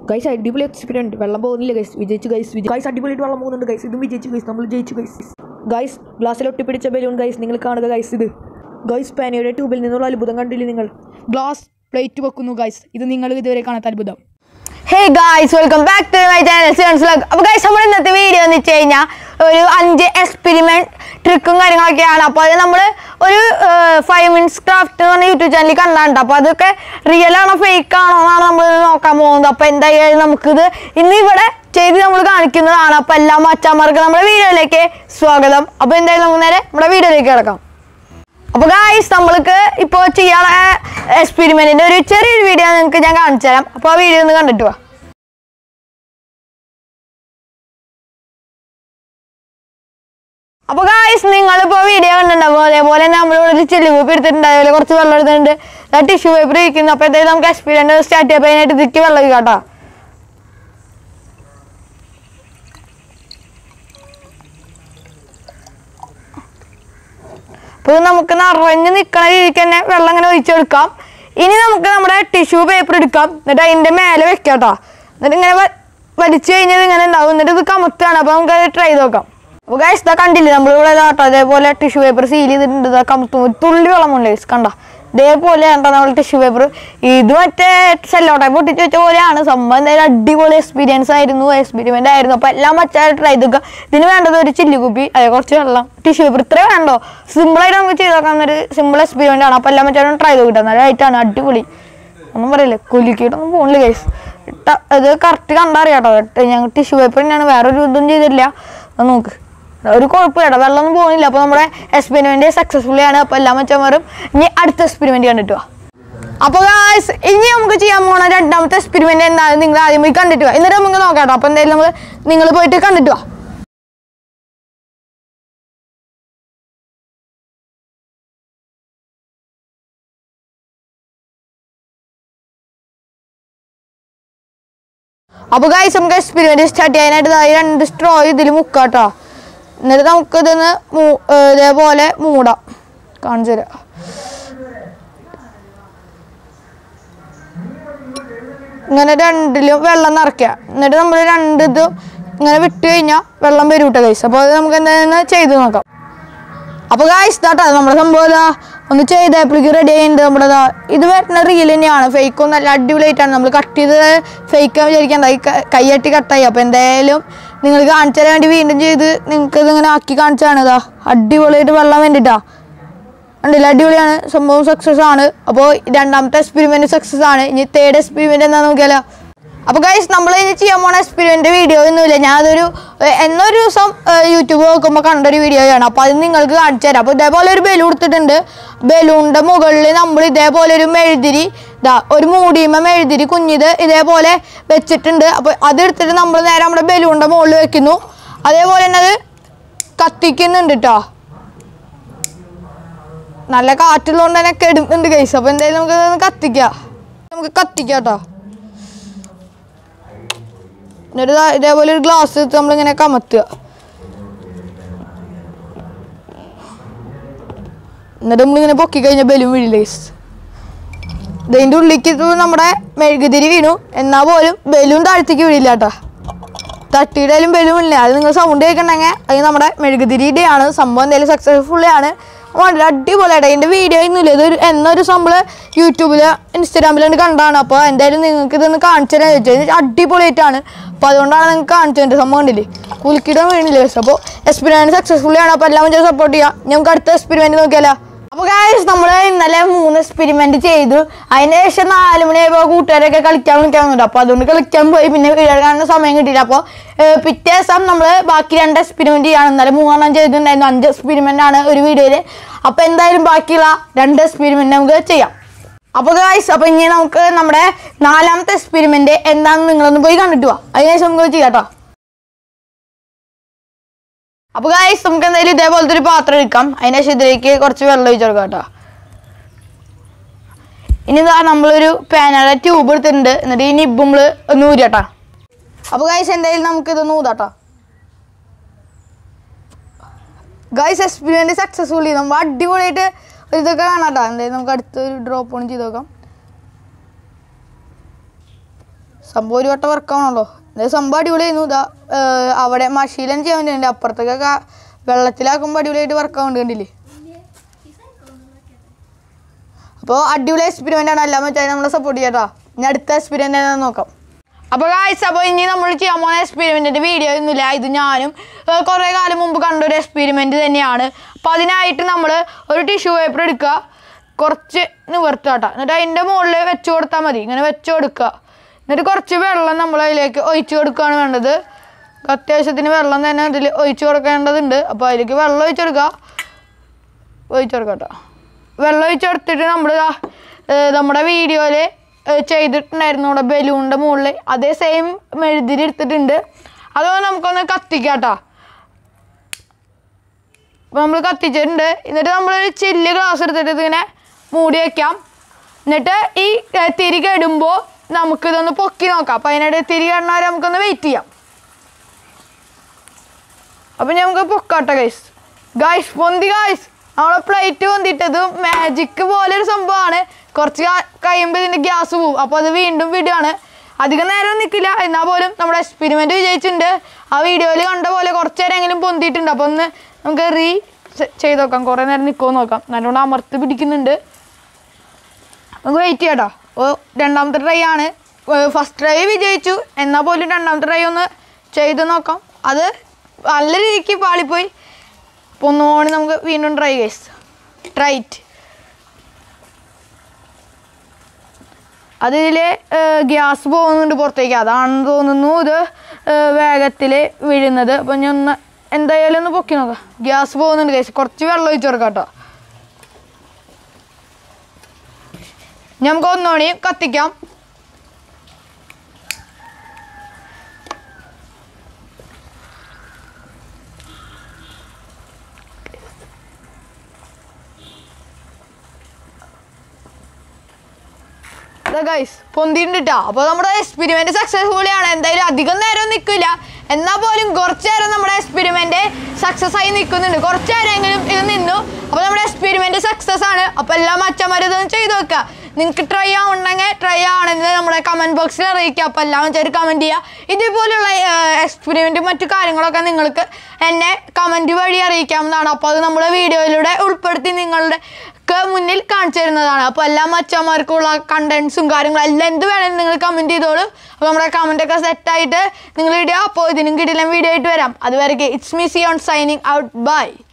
guys അടിപൊളി experience വെള്ളം പോകുന്നില്ല ഗൈസ് വിജയിച്ചു ഗൈസ് വിജയ് ഗൈസ് അടിപൊളിയായിട്ട് വെള്ളം പോകുന്നുണ്ട് ഗൈസ് ഇതും വിജയിച്ചു ഗൈസ് നമ്മൾ ജയിച്ചു ഗൈസ് ഗൈസ് ഗ്ലാസ്സിൽ ഒട്ടിപ്പിടിച്ച ബലൂൺ ഗൈസ് നിങ്ങൾ കാണുക ഗൈസ് ഇത് ഗൈസ് പാനയുടെ ട്യൂബിൽ നിന്നുള്ള അത്ഭുതം കണ്ടില്ലേ നിങ്ങൾ ഗ്ലാസ് പ്ലേറ്റ് വെക്കുന്നു ഗൈസ് ഇത് നിങ്ങൾ ഇതുവരെ കാണാത്ത അത്ഭുതം hey guys welcome back to my channel Sion's vlog അപ്പോൾ ഗൈസ് നമ്മൾ ഇന്നത്തെ വീഡിയോ എന്ന് വെച്ച് കഴിഞ്ഞാൽ ഒരു അഞ്ച് എക്സ്പെരിമെൻറ്റ് ട്രിക്കും കാര്യങ്ങളൊക്കെയാണ് അപ്പോൾ അത് നമ്മൾ ഒരു ഫൈവ് മിനിറ്റ്സ് ക്രാഫ്റ്റ് എന്ന് പറഞ്ഞ യൂട്യൂബ് ചാനലിൽ കണ്ടാണ്ട് അപ്പോൾ അതൊക്കെ റിയൽ ആണോ ഫേക്ക് ആണോ എന്നാണ് നമ്മൾ നോക്കാൻ പോകുന്നത് അപ്പോൾ എന്തായാലും നമുക്കിത് ഇന്ന് ഇവിടെ ചെയ്ത് നമ്മൾ കാണിക്കുന്നതാണ് അപ്പോൾ എല്ലാ മച്ചാന്മാർക്കും നമ്മുടെ വീഡിയോയിലേക്ക് സ്വാഗതം അപ്പോൾ എന്തായാലും നമുക്ക് നേരെ നമ്മുടെ വീഡിയോയിലേക്ക് കിടക്കാം അപ്പോൾ ഗായ്സ് നമ്മൾക്ക് ഇപ്പോൾ ചെയ്യാനുള്ള എക്സ്പെരിമെൻറ്റിൻ്റെ ഒരു ചെറിയൊരു വീഡിയോ നിങ്ങൾക്ക് ഞാൻ കാണിച്ചു തരാം അപ്പോൾ ആ വീഡിയോ ഒന്ന് കണ്ടിട്ട് വാ അപ്പോൾ ഗായ്സ് നിങ്ങളിപ്പോൾ വീഡിയോ കണ്ടിട്ടുണ്ടാവും അതേപോലെ തന്നെ നമ്മളിവിടെ ഒരു ചില്ലി കൂപ്പി എടുത്തിട്ടുണ്ട് അതേപോലെ കുറച്ച് വെള്ളം എടുത്തിട്ടുണ്ട് ടിഷ്യൂ പേപ്പർ ഇരിക്കുന്നു അപ്പോൾ എന്തായാലും നമുക്ക് എക്സ്പീരിയൻസ് സ്റ്റാർട്ട് ചെയ്യാൻ അതിനായിട്ട് ഇതിക്ക് വെള്ളം ഒഴിക്കാം കേട്ടോ അപ്പോൾ ഇത് നമുക്ക് നിറഞ്ഞ് നിൽക്കണ രീതിക്ക് തന്നെ വെള്ളം ഇങ്ങനെ ഒഴിച്ചെടുക്കാം ഇനി നമുക്ക് നമ്മുടെ ടിഷ്യൂ പേപ്പർ എടുക്കാം എന്നിട്ട് അതിൻ്റെ മേലെ വെക്കാം കേട്ടോ എന്നിട്ട് ഇങ്ങനെ വ- വലിച്ചു കഴിഞ്ഞാൽ ഇങ്ങനെ ഉണ്ടാവും എന്നിട്ട് ഇത് കമത്താണ് അപ്പോൾ നമുക്ക് അത് ട്രൈ ചെയ്ത് നോക്കാം അപ്പോൾ ഗൈസ് ഇതാ കണ്ടില്ലേ നമ്മളിവിടെ ഇതാ കേട്ടോ അതേപോലെ ടിഷ്യൂ പേപ്പർ സീൽ ചെയ്തിട്ടുണ്ട് ഇതാ കമത്തും ഒരു തുള്ളി വെള്ളമുണ്ട് ഗൈസ് കണ്ട ഇതേപോലെ കണ്ടോ നമ്മൾ ടിഷ്യൂ പേപ്പർ ഇത് മറ്റേ സെല്ലോ ടൈപ്പ് പൊട്ടിച്ച് വെച്ച പോലെയാണ് സംഭവം എന്തായാലും അടിപൊളി എക്സ്പീരിയൻസ് ആയിരുന്നു എക്സ്പെരിമെന്റ് ആയിരുന്നു അപ്പോൾ എല്ലാം മച്ചാൽ ട്രൈ ചെയ്തൊക്കെ ഇതിന് വേണ്ടത് ഒരു ചില്ലി കുപ്പി അതെ കുറച്ച് വെള്ളം ടിഷ്യൂ പേപ്പർ ഇത്രേ വേണ്ടോ സിമ്പിളായിട്ട് നമുക്ക് ചെയ്ത് നോക്കാൻ ഒരു സിമ്പിൾ എക്സ്പെരിമെന്റ് ആണ് അപ്പോൾ എല്ലാം മച്ചാലും ട്രൈ ചെയ്ത് കിട്ടാം നല്ല ആയിട്ടാണ് അടിപൊളി ഒന്നും പറയില്ല കുലുക്കിയിട്ടൊന്നും പോണില്ല ഗൈസ് ഇത് കറക്റ്റ് കണ്ടറിയാം കേട്ടോ ഞങ്ങൾ ടിഷ്യൂ പേപ്പർ തന്നെയാണ് വേറൊരു ഇതും ചെയ്തിട്ടില്ല അത് നോക്ക് ഒരു കുഴപ്പമില്ല വെള്ളമൊന്നും പോകുന്നില്ല അപ്പോൾ നമ്മുടെ എക്സ്പെരിമെന്റ് സക്സസ്ഫുള്ളി ആണ് അപ്പോൾ എല്ലാ മച്ചന്മാരും ഇനി അടുത്ത എക്സ്പെരിമെന്റ് കണ്ടിട്ട് വാ അപ്പോൾ ഗായ്സ് ഇനി നമുക്ക് ചെയ്യാൻ പോണ രണ്ടാമത്തെ എക്സ്പെരിമെന്റ് എന്താണ് നിങ്ങൾ ആദ്യം പോയി കണ്ടിട്ട് വാ എന്നിട്ട് നമുക്ക് നോക്കാം കേട്ടോ അപ്പോൾ എന്തായാലും നമ്മൾ നിങ്ങൾ പോയിട്ട് കണ്ടിട്ട് വാ അപ്പോൾ ഗായ്സ് നമുക്ക് എക്സ്പെരിമെന്റ് സ്റ്റാർട്ട് ചെയ്യാനായിട്ട് ദാ ഈ രണ്ട് സ്ട്രോ ഇതിൽ മുക്കാട്ടോ എന്നിട്ട് നമുക്കിതൊന്ന് മൂ- ഏർ ഇതേപോലെ മൂടാം കാണിച്ചു തരാം ഇങ്ങനെ രണ്ടിലും വെള്ളം നിറയ്ക്കുക എന്നിട്ട് നമ്മൾ രണ്ട് ഇതും ഇങ്ങനെ വിട്ട് കഴിഞ്ഞാൽ വെള്ളം വരും കേട്ടോ ഗൈസ് അപ്പോൾ അത് നമുക്ക് എന്തായാലും ചെയ്ത് നോക്കാം അപ്പോൾ ഗായ്സ് ഇതാട്ടോ നമ്മുടെ സംഭവം ഇതാ ഒന്ന് ചെയ്തപ്പോഴേക്ക് റെഡി ആയിട്ടുണ്ട് നമ്മുടെ ഇതാ ഇത് വരുന്ന റീൽ തന്നെയാണ് ഫേക്ക് ഒന്നും നല്ല അടിപൊളിയായിട്ടാണ് നമ്മൾ കട്ട് ചെയ്ത് ഫേക്കാൻ വിചാരിക്കണ്ട ഈ ക- കൈയട്ടി കട്ടായി അപ്പോൾ എന്തായാലും നിങ്ങൾ കാണിച്ചു തരാൻ വേണ്ടി വീണ്ടും ചെയ്ത് നിങ്ങൾക്ക് ഇതിങ്ങനെ ആക്കി കാണിച്ചാണ് ഇതാ അടിപൊളിയായിട്ട് വെള്ളം വേണ്ടിയിട്ടാ ഉണ്ടല്ലോ അടിപൊളിയാണ് സംഭവം സക്സസ് ആണ് അപ്പോൾ രണ്ടാമത്തെ എക്സ്പെരിമെന്റ് സക്സസ് ആണ് ഇനി തേർഡ് എക്സ്പെരിമെന്റ് എന്താ നോക്കിയാലോ അപ്പോൾ ഗൈസ് നമ്മൾ ഇനി ചെയ്യാൻ പോണ എക്സ്പെരിമെന്റ് വീഡിയോ ഒന്നുമില്ല ഞാൻ അതൊരു ഏഹ്, എന്നൊരു ദിവസം ഏഹ്, യൂട്യൂബ് നോക്കുമ്പോൾ കണ്ടൊരു വീഡിയോയാണ് അപ്പോൾ അത് നിങ്ങൾക്ക് കാണിച്ചു തരാം അപ്പോൾ ഇതേപോലെ ഒരു ബലൂൺ എടുത്തിട്ടുണ്ട് ബലൂണിൻ്റെ മുകളിൽ നമ്മൾ ഇതേപോലെ ഒരു മെഴുതിരി ഇതാ ഒരു മൂടിയുമ്പ മെഴുതിരി കുഞ്ഞിത് ഇതേപോലെ വെച്ചിട്ടുണ്ട് അപ്പോൾ അതെടുത്തിട്ട് നമ്മൾ നേരെ നമ്മുടെ ബലൂണിൻ്റെ മുകളിൽ വെക്കുന്നു അതേപോലെ തന്നെ അത് കത്തിക്കുന്നുണ്ട് കേട്ടോ നല്ല കാറ്റുള്ളതുകൊണ്ട് തന്നെ കെടുന്നുണ്ട് കൈസ് അപ്പോൾ എന്തായാലും നമുക്ക് ഇതൊന്ന് കത്തിക്കാം നമുക്ക് കത്തിക്കാം കേട്ടോ എന്നിട്ട് ദാ ഇതേപോലെ ഒരു ഗ്ലാസ് എടുത്ത് നമ്മളിങ്ങനെ കമത്തുക എന്നിട്ട് നമ്മളിങ്ങനെ പൊക്കി കഴിഞ്ഞാൽ ബലൂൺ വീഴില്ല ഗൈസ് ഇതിൻ്റെ ഉള്ളിലേക്ക് ഇത് നമ്മുടെ മെഴുകുതിരി വീണു എന്നാൽ പോലും ബലൂൺ താഴത്തേക്ക് വീഴില്ല കേട്ടോ തട്ടിയിട്ടാലും ബലൂൺ ഇല്ല അത് നിങ്ങൾ സൗണ്ട് കേൾക്കണമെങ്കിൽ അത് നമ്മുടെ മെഴുകുതിരിയുടെ ആണ് സംഭവം എന്തായാലും സക്സസ്ഫുള്ളി ആണ് വളരെ അടിപൊളിയായിട്ട് അതിൻ്റെ വീഡിയോ ഒന്നുമില്ല ഇതൊരു എന്നൊരു സംഭവം യൂട്യൂബിൽ ഇൻസ്റ്റാഗ്രാമിലാണ് കണ്ടാണ് അപ്പോൾ എന്തായാലും നിങ്ങൾക്ക് ഇതൊന്ന് കാണിച്ചു തരാൻ ചോദിച്ചത് അടിപൊളിയായിട്ടാണ് അപ്പോൾ അതുകൊണ്ടാണ് നിങ്ങൾക്ക് കാണിച്ചു തരുന്നത് സംഭവം ഉണ്ടല്ലേ കുലുക്കിടാൻ വീണില്ല അപ്പോൾ എക്സ്പെരിമെൻറ്റ് സക്സസ്ഫുള്ളി ആണ് അപ്പോൾ എല്ലാം സപ്പോർട്ട് ചെയ്യാം നമുക്ക് അടുത്ത എക്സ്പെരിമെൻറ്റ് നോക്കിയാലോ അപ്പോൾ ഗായ്സ് നമ്മൾ ഇന്നലെ മൂന്ന് എക്സ്പെരിമെന്റ് ചെയ്തു അതിന് ശേഷം നാല് മണിയായപ്പോൾ കൂട്ടുകാരൊക്കെ കളിക്കാൻ വിളിക്കാൻ വന്നിട്ട് അപ്പോൾ അതുകൊണ്ട് കളിക്കാൻ പോയി പിന്നെ വീഡിയോ കാണാൻ സമയം കിട്ടിയില്ല അപ്പോൾ പിറ്റേ ദിവസം നമ്മൾ ബാക്കി രണ്ട് എക്സ്പെരിമെന്റ് ചെയ്യാണ് ഇന്നലെ മൂന്നെണ്ണം ചെയ്തിട്ടുണ്ടായിരുന്നു അഞ്ച് എക്സ്പെരിമെന്റ് ആണ് ഒരു വീഡിയോയിൽ അപ്പോൾ എന്തായാലും ബാക്കിയുള്ള രണ്ട് എക്സ്പെരിമെന്റ് നമുക്ക് ചെയ്യാം അപ്പോൾ ഗായ്സ് അപ്പോൾ ഇനി നമുക്ക് നമ്മുടെ നാലാമത്തെ എക്സ്പെരിമെന്റ് എന്താണെന്ന് നിങ്ങളൊന്ന് പോയി കണ്ടിട്ട് പോവാം അതിനുശേഷം നമുക്ക് ചെയ്യാം കേട്ടോ അപ്പൊ ഗായ്സ് നമുക്ക് എന്തായാലും ഇതേപോലത്തെ ഒരു പാത്രം എടുക്കാം അതിനുശേഷം ഇതിലേക്ക് കുറച്ച് വെള്ളം ഒഴിച്ചു കൊടുക്കാം കേട്ടോ ഇനി ഇതാ നമ്മളൊരു പാനയുടെ ട്യൂബ് എടുത്തിട്ടുണ്ട് എന്നിട്ട് ഈ നിബ് നമ്മൾ ഒന്ന് ഊരിയട്ടാ അപ്പൊ ഗായ്സ് എന്തായാലും നമുക്ക് ഇതൊന്ന് ഊതാട്ടോ ഗായ്സ് എക്സ്പീരിയൻസ് സക്സസ്ഫുള്ളി നമ്മൾ അടിപൊളിയായിട്ട് ഒരു ഇതൊക്കെ കാണാട്ടോ എന്തായാലും നമുക്ക് അടുത്തൊരു ഡ്രോപ്പ് ഓൺ ചെയ്ത് നോക്കാം സംഭവം ഒരു വട്ടം വർക്കാവണല്ലോ ഇത് സംഭവം അടിപൊളിയായിരുന്നു ഇതാ ഏർ അവിടെ മഷീലൻ ചെയ്യാൻ വേണ്ടിയുണ്ട് അപ്പുറത്തേക്കൊക്കെ വെള്ളത്തിലാക്കുമ്പോൾ അടിപൊളിയായിട്ട് വർക്കാവുന്നുണ്ട് കണ്ടില്ലേ അപ്പോൾ അടിപൊളി എക്സ്പെരിമെൻ്റ് ആണ് എല്ലാം വെച്ചാൽ നമ്മളെ സപ്പോർട്ട് ചെയ്യാട്ടോ ഇനി അടുത്ത എക്സ്പെരിമെൻ്റ് ഏതാണെന്ന് നോക്കാം അപ്പോൾ ഗായ്സ് അപ്പോൾ ഇനി നമ്മൾ ചെയ്യാൻ പോകുന്ന എക്സ്പെരിമെൻറ്റിൻ്റെ വീഡിയോ ഒന്നുമില്ല ഇത് ഞാനും ഏർ കുറേ കാലം മുമ്പ് കണ്ട ഒരു എക്സ്പെരിമെൻറ്റ് തന്നെയാണ് അപ്പോൾ അതിനായിട്ട് നമ്മൾ ഒരു ടിഷ്യൂ പേപ്പർ എടുക്കുക കുറച്ച് നിവർത്താട്ടോ എന്നിട്ട് അതിൻ്റെ മുകളിൽ വെച്ച് കൊടുത്താൽ മതി ഇങ്ങനെ വെച്ച് കൊടുക്കുക എന്നിട്ട് കുറച്ച് വെള്ളം നമ്മൾ അതിലേക്ക് ഒഴിച്ചു കൊടുക്കുകയാണ് വേണ്ടത് അത്യാവശ്യത്തിന് വെള്ളം തന്നെ അതിൽ ഒഴിച്ചു കൊടുക്കേണ്ടതുണ്ട് അപ്പോൾ അതിലേക്ക് വെള്ളം ഒഴിച്ചു കൊടുക്കുക ഒഴിച്ചു കൊടുക്കാം കേട്ടോ വെള്ളം ഒഴിച്ച് കൊടുത്തിട്ട് നമ്മൾ നമ്മുടെ വീഡിയോയിൽ ചെയ്തിട്ടുണ്ടായിരുന്നു ഇവിടെ ബലൂണിൻ്റെ മുകളിൽ അതേ സെയിം മെഴുതിരി എടുത്തിട്ടുണ്ട് അതുകൊണ്ട് നമുക്കൊന്ന് കത്തിക്കാം കേട്ടോ അപ്പോൾ നമ്മൾ കത്തിച്ചിട്ടുണ്ട് എന്നിട്ട് നമ്മളൊരു ചില്ല് ഗ്ലാസ് എടുത്തിട്ട് ഇതിങ്ങനെ മൂടി വയ്ക്കാം എന്നിട്ട് ഈ ഏർ, തിരി കെടുമ്പോൾ നമുക്കിതൊന്ന് പൊക്കി നോക്കാം അപ്പോൾ അതിനിടെ തിരി കടന്നവരെ നമുക്കൊന്ന് വെയിറ്റ് ചെയ്യാം അപ്പം നമുക്ക് പൊക്കാട്ടെ ഗൈസ് ഗൈസ് പൊന്തി ഗൈസ് നമ്മളെ പ്ലേറ്റ് പൊന്തിട്ടത് മാജിക് പോലെ ഒരു സംഭവമാണ് കുറച്ച് കാ- കഴിയുമ്പോൾ ഇതിൻ്റെ ഗ്യാസ് പോവും അപ്പോൾ അത് വീണ്ടും വിടുകയാണ് അധികം നേരം നിൽക്കില്ല എന്നാൽ പോലും നമ്മുടെ എക്സ്പെരിമെൻ്റ് വിജയിച്ചിട്ടുണ്ട് ആ വീഡിയോയിൽ കണ്ട പോലെ കുറച്ച് നേരമെങ്കിലും പൊന്തിയിട്ടുണ്ട് അപ്പോൾ ഒന്ന് നമുക്ക് റീ ചെയ്ത് നോക്കാം കുറേ നേരം നിൽക്കുമോ നോക്കാം നല്ലോണം അമർത്ത് പിടിക്കുന്നുണ്ട് നമുക്ക് വെയിറ്റ് ചെയ്യാട്ടോ അപ്പോൾ രണ്ടാമത്തെ ട്രൈ ആണ് ഫസ്റ്റ് ട്രൈ വിജയിച്ചു എന്നാൽ പോലും രണ്ടാമത്തെ ട്രൈ ഒന്ന് ചെയ്ത് നോക്കാം അത് നല്ല രീതിക്ക് പാളിപ്പോയി അപ്പോൾ ഒന്നുകൂടി നമുക്ക് വീണ്ടും ട്രൈ കേസ് ട്രൈറ്റ് അതിൽ ഗ്യാസ് പോകുന്നുണ്ട് പുറത്തേക്ക് അതാണെന്ന് തോന്നുന്നു ഇത് വേഗത്തിൽ വീഴുന്നത് അപ്പം ഞാൻ ഒന്ന് എന്തായാലും ഒന്ന് പൊക്കി നോക്കാം ഗ്യാസ് പോകുന്നുണ്ട് കേസ് കുറച്ച് വെള്ളം ഒഴിച്ച് കൊടുക്കാം കേട്ടോ നമുക്ക് ഒന്നുകൂടി കത്തിക്കാം ഗൈസ് പൊന്തിണ്ടിട്ടാ അപ്പോൾ നമ്മുടെ എക്സ്പെരിമെന്റ് സക്സസ്ഫുൾ ആണ് എന്തായാലും അധികം നേരം നിൽക്കില്ല എന്നാൽ പോലും കുറച്ച് നേരം നമ്മുടെ എക്സ്പെരിമെന്റ് സക്സസ് ആയി നിൽക്കുന്നുണ്ട് കുറച്ച് നേരമെങ്കിലും ഇത് നിന്നു അപ്പോൾ നമ്മുടെ എക്സ്പെരിമെന്റ് സക്സസ് ആണ് അപ്പോൾ എല്ലാ മച്ചന്മാരും ഇതൊന്ന് ചെയ്ത് വെക്കുക നിങ്ങൾക്ക് ട്രൈ ആവണമെങ്കിൽ ട്രൈ ആവണമെന്ന് നമ്മുടെ കമൻറ്റ് ബോക്സിൽ അറിയിക്കുക അപ്പോൾ എല്ലാം വെച്ചാൽ കമൻറ്റ് ചെയ്യുക ഇതേപോലെയുള്ള എക്സ്പെരിമെൻറ്റും മറ്റു കാര്യങ്ങളൊക്കെ നിങ്ങൾക്ക് എന്നെ കമൻറ്റ് വഴി അറിയിക്കാവുന്നതാണ് അപ്പോൾ അത് നമ്മുടെ വീഡിയോയിലൂടെ ഉൾപ്പെടുത്തി നിങ്ങളുടെ ഒക്കെ മുന്നിൽ കാണിച്ചു തരുന്നതാണ് അപ്പോൾ എല്ലാ മച്ചന്മാർക്കുള്ള കണ്ടൻസും കാര്യങ്ങളും എല്ലാം എന്ത് വേണമെങ്കിലും നിങ്ങൾ കമൻറ്റ് ചെയ്തോളൂ അപ്പോൾ നമ്മുടെ കമൻറ്റൊക്കെ സെറ്റായിട്ട് നിങ്ങൾ ഇടുക അപ്പോൾ ഇതിനും കിട്ടില്ല വീഡിയോ ആയിട്ട് വരാം അതുവരെ it's me Sion signing out by